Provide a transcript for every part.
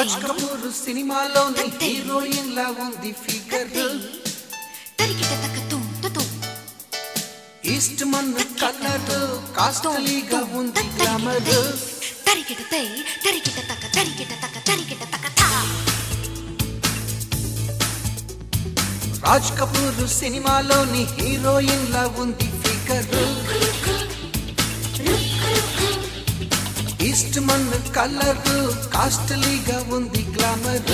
రాజ్ కపూర్ సినిమాలోని హీరోయిన్ లా ఉంది ఫిగర్ తరికిట తక్క తుమ్ తుతుమ్ ఈస్ట్ మన్ కలర్ కాస్ట్లీగా ఉంది గ్లామర్ తరికిట తై తరికిట తక్క తరికిట తక్క తరికిట తక్క తా రాజ్ కపూర్ సినిమాలోని హీరోయిన్ లా ఉంది ఫిగర్ ఈస్ట్ మన్ కలర్ కాస్ట్లీగా ఉంది గ్లామర్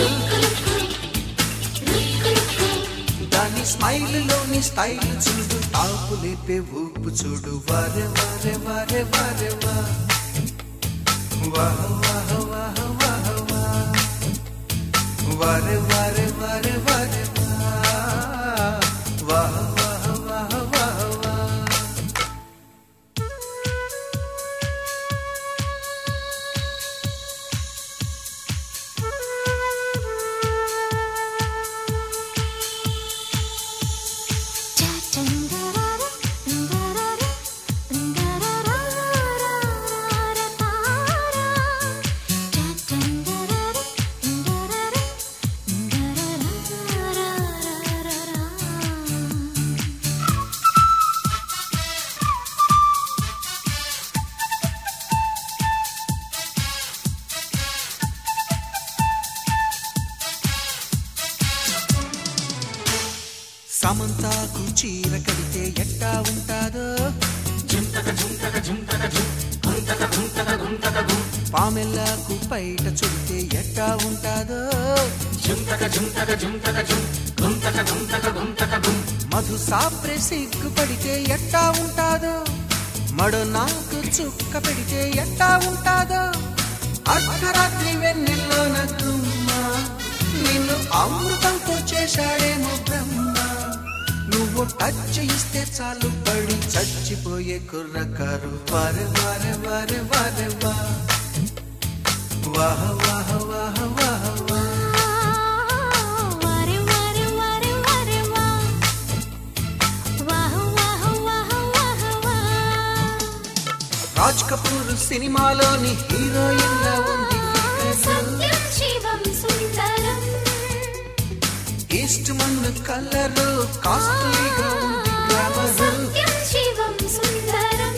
దాని స్మైల్ లోని స్టైల్ చూడు టాపు లేపే ఊపు చూడు వారే వారే వారే వారే వా వాహ వాహ వాహ వాహ వా వారే వారే వారే వారే వా వాహ వాహ వాహ వాహ వా చా చందరార చందరార చందరార తారా చా చందరార చందరార చందరార సమంతాకు చీర కడితే ఎట్టా ఉంటాదో పామెల్లాకు పైట చుడితే ఎట్టా ఉంటాదో మధు సాప్రె సిగ్గు పడితే ఎట్టా ఉంటాదో మడు నాకు చుక్క పెడితే ఎట్టా ఉంటాదో అర్ధరాత్రి వెన్నెల్లో నగ్గుమ్మ నిన్ను అమృతంతో చేశాడేమో బ్రహ్మ నువ్వు టచ్ ఇస్తే చాలు పడి చచ్చిపోయే కుర్రకారు వారే వారే వారే వారే వా వాహ వాహ వాహ వాహ వా వారే వారే వారే వారే వా వాహ వాహ వాహ వాహ వా రాజ్ కపూర్ సినిమాలోని హీరోయిన్ లా ఉంది figure. Satyam Shivam Sundaram Eastman colour కాస్ట్లీగా ఉంది గ్లామర్ సత్యం శివం సుందరం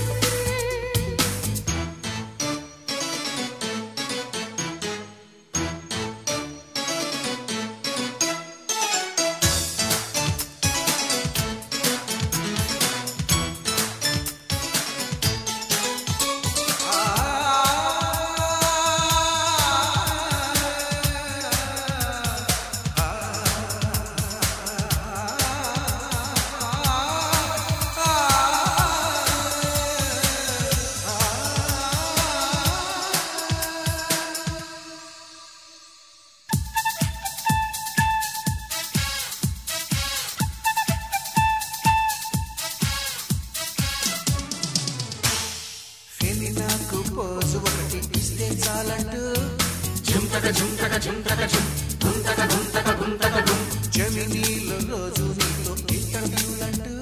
ఫెమినాకు పోజు ఒకటి ఇస్తే చాలంటూ జమినీలో రోజు నీతో ఇంటర్వ్యూలంటూ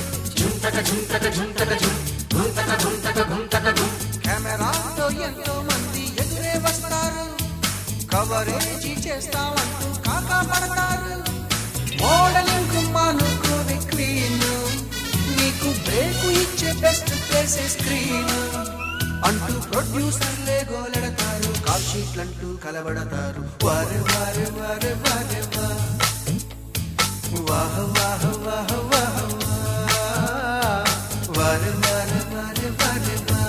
కెమెరాతో ఎంతో మంది ఎదురే వస్తారు కవరేజీ చేస్తామంటూ కాకా పడతారు మోడలింగ్ మానుకోని క్వీన్ నీకు బ్రేక్ ఇచ్చే బెస్ట్ ప్లేసే స్క్రీన్ అంటూ ప్రొడ్యూసర్లే గోలెడతారు కాల్ షీట్లంటూ కలబడతారు వారే వారే వారే వారే వా వాహ వాహ వాహ వాహ వా వారే వారే వారే వారే వా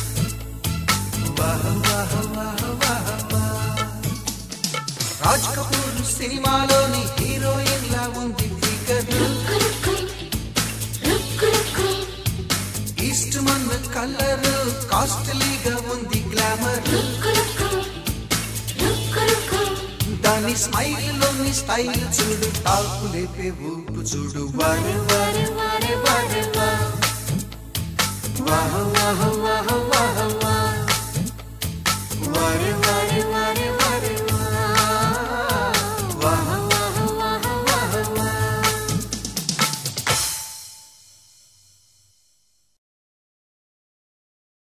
వాహ వాహ వాహ వాహ వా రాజ్ కపూర్ సినిమాలోని హీరోయిన్ లా ఉంది ఫిగర్ ఈస్ట్ మన్ కలర్ కాస్ట్లీగా ఉంది గ్లామర్ దాని స్మైల్ లోని స్టైల్ చూడు టాపు లేపే ఊపు చూడు వారే వారే వారే వారే వా వాహ వాహ వాహ